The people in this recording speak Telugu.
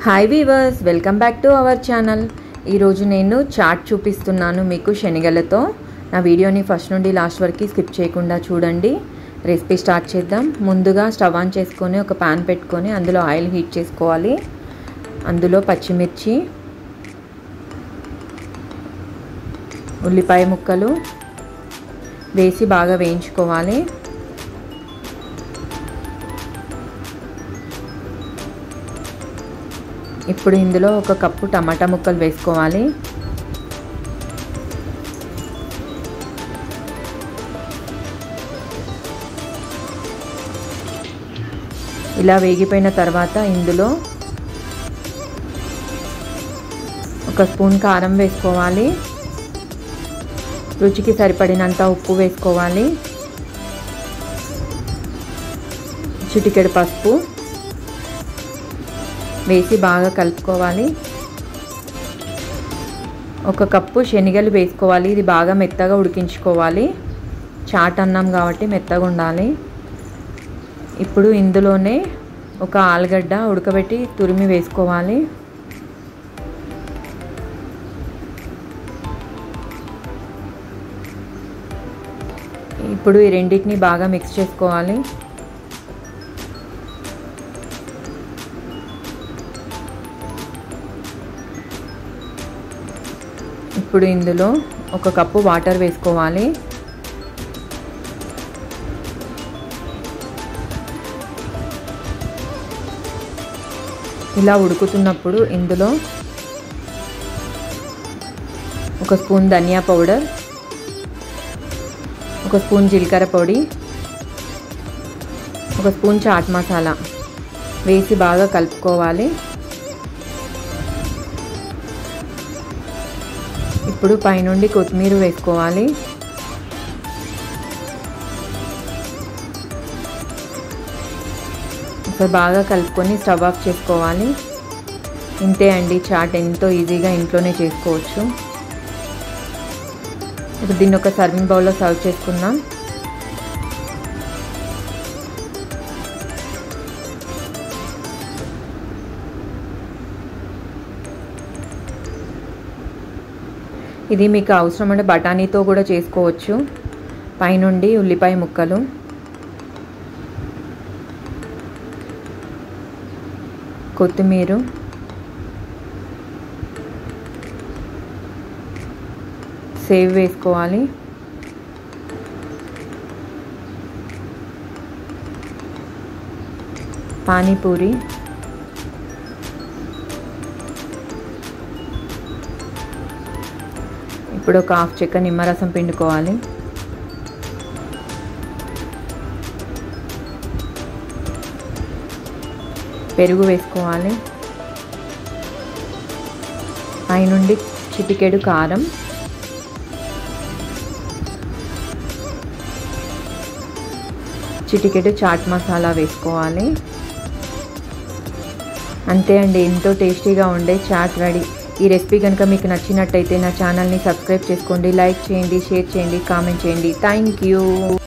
hi viewers welcome back to our channel ఈరోజు నేను చాట్ చూపిస్తున్నాను మీకు శనగలతో నా వీడియోని ఫస్ట్ నుండి లాస్ట్ వరకు స్కిప్ చేయకుండా చూడండి రెసిపీ స్టార్ట్ చేద్దాం ముందుగా స్టవ్ ఆన్ చేసుకొని ఒక పాన్ పెట్టుకొని అందులో ఆయిల్ హీట్ చేసుకోవాలి అందులో పచ్చిమిర్చి ఉల్లిపాయ ముక్కలు వేసి బాగా వేయించుకోవాలి ఇప్పుడు ఇందులో ఒక కప్పు టమాటా ముక్కలు వేసుకోవాలి ఇలా వేగిపోయిన తర్వాత ఇందులో ఒక స్పూన్ కారం వేసుకోవాలి రుచికి సరిపడినంత ఉప్పు వేసుకోవాలి చిటికెడు పసుపు వేసి బాగా కలుపుకోవాలి ఒక కప్పు శనగలు వేసుకోవాలి ఇది బాగా మెత్తగా ఉడికించుకోవాలి చాట్ అన్నం కాబట్టి మెత్తగా ఉండాలి ఇప్పుడు ఇందులోనే ఒక ఆలుగడ్డ ఉడకబెట్టి తురిమి వేసుకోవాలి ఇప్పుడు ఈ రెండింటిని బాగా మిక్స్ చేసుకోవాలి ఇప్పుడు ఇందులో ఒక కప్పు వాటర్ వేసుకోవాలి ఇలా ఉడుకుతున్నప్పుడు ఇందులో ఒక స్పూన్ ధనియా పౌడర్ ఒక స్పూన్ జీలకర్ర పొడి ఒక స్పూన్ చాట్ మసాలా వేసి బాగా కలుపుకోవాలి ఇప్పుడు పైనుండి కొత్తిమీర వేసుకోవాలి ఒకసారి బాగా కలుపుకొని స్టవ్ ఆఫ్ చేసుకోవాలి ఇంతే అండి చాట్ ఎంతో ఈజీగా ఇంట్లోనే చేసుకోవచ్చు ఇప్పుడు దీన్ని ఒక సర్వింగ్ బౌల్లో సర్వ్ చేసుకుందాం ఇది మీకు అవసరం అంటే బఠానీతో కూడా చేసుకోవచ్చు పైనుండి ఉల్లిపాయ ముక్కలు కొత్తిమీర సేవ్ వేసుకోవాలి పానీపూరి ఇప్పుడు ఒక హాఫ్ చెక్క నిమ్మరసం పిండుకోవాలి పెరుగు వేసుకోవాలి పైనుండి చిటికెడు కారం చిటికెడు చాట్ మసాలా వేసుకోవాలి అంతే అండి ఎంతో టేస్టీగా ఉండే చాట్ రెడీ ఈ రెసిపీ కనుక మీకు నచ్చినట్టయితే నా ఛానల్ని సబ్స్క్రైబ్ చేసుకోండి లైక్ చేయండి షేర్ చేయండి కామెంట్ చేయండి థ్యాంక్ యూ